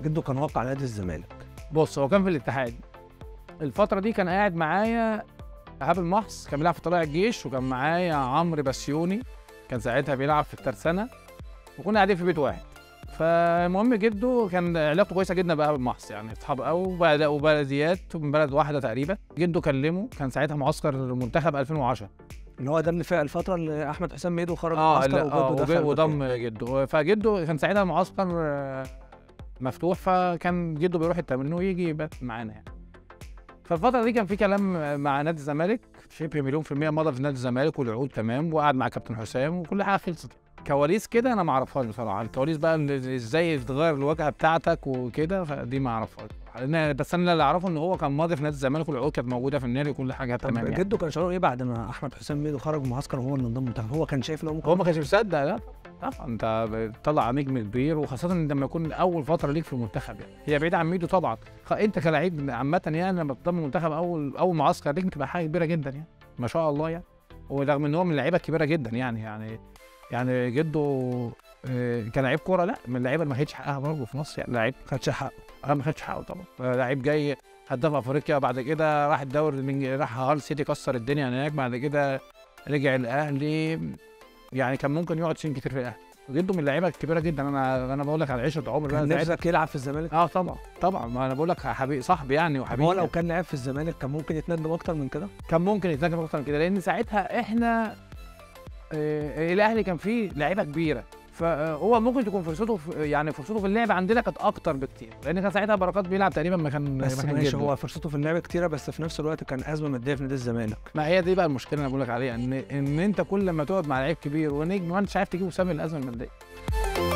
جده كان واقع على نادي الزمالك بص هو كان في الاتحاد الفتره دي كان قاعد معايا ايهاب المحص كان بيلعب في طلائع الجيش وكان معايا عمرو بسيوني كان ساعتها بيلعب في الترسانه وكنا قاعدين في بيت واحد فالمهم جده كان علاقته كويسه جدا بايهاب المحص يعني اصحاب قوي وبلد- وبلديات من بلد واحده تقريبا جده كلمه كان ساعتها معسكر المنتخب 2010 اللي هو ده اللي فيها الفتره اللي احمد حسام ميدو خرج اه معسكر لا اه وجده وج- دخل وضم مكانه. جده فجده كان ساعتها المعسكر آه، مفتوح فكان جده بيروح التمرين ويجي يبات معانا يعني فالفترة دي كان في كلام مع نادي الزمالك شبه مليون في المية مضى في نادي الزمالك والعقود تمام وقعد مع كابتن حسام وكل حاجة خلصت كواليس كده انا ما اعرفهاش بصراحة الكواليس بقى اللي ازاي تغير الواجهة بتاعتك وكده فدي ما اعرفهاش لأن- بس انا اللي اعرفه ان هو كان ماضي في نادي الزمالك والعقود كانت موجودة في النادي وكل حاجة طب تمام يعني. جده كان شعوره ايه بعد ما احمد حسام ميدو خرج معسكر وهو اللي انضم المنتخب هو كان شايف ان هو ممكن هو ما كانش مصدق لا طبعا انت بتطلع نجم كبير وخاصه لما يكون اول فتره ليك في المنتخب يعني هي بعيده عن ميدو طبعا خ- انت كلاعب عامه يعني لما تضم المنتخب اول اول معسكر ليك بتبقى حاجه كبيره جدا يعني ما شاء الله يعني ورغم ان هو من اللعيبه الكبيره جدا يعني يعني يعني جده آه، كلاعب كوره لا من اللعيبه اللي ما خدش حقها برضه في مصر يعني لعيب خدش حقه اه ما خدش حقه طبعا لعيب جاي هداف افريقيا بعد كده راح الدوري من راح هال سيتي كسر الدنيا هناك بعد كده رجع الاهلي يعني كان ممكن يقعد سنين كتير في الاهلي جده من اللعيبه الكبيره جدا انا انا بقول لك على عشره عمر بقى كان ساعتها نفسك يلعب في الزمالك اه طبعا طبعا ما انا بقول لك حبيبي صاحبي يعني طب وحبيبي هو لو كان لعب في الزمالك كان ممكن يتندم اكتر من كده كان ممكن يتنجم اكتر من كده لان ساعتها احنا آه الاهلي كان فيه لعيبه كبيره فهو ممكن تكون فرصته في يعني فرصته في اللعب عندنا كانت اكتر بكتير لان كان ساعتها بركات بيلعب تقريبا ما كان بس ما كان ماشي جده. هو فرصته في اللعب كتيره بس في نفس الوقت كان ازمه ماديه في نادي الزمالك ما هي دي بقى المشكله اللي انا بقول لك عليها ان ان انت كل ما تقعد مع لعيب كبير ونجم وانت مش عارف تجيبه سبب الازمه الماديه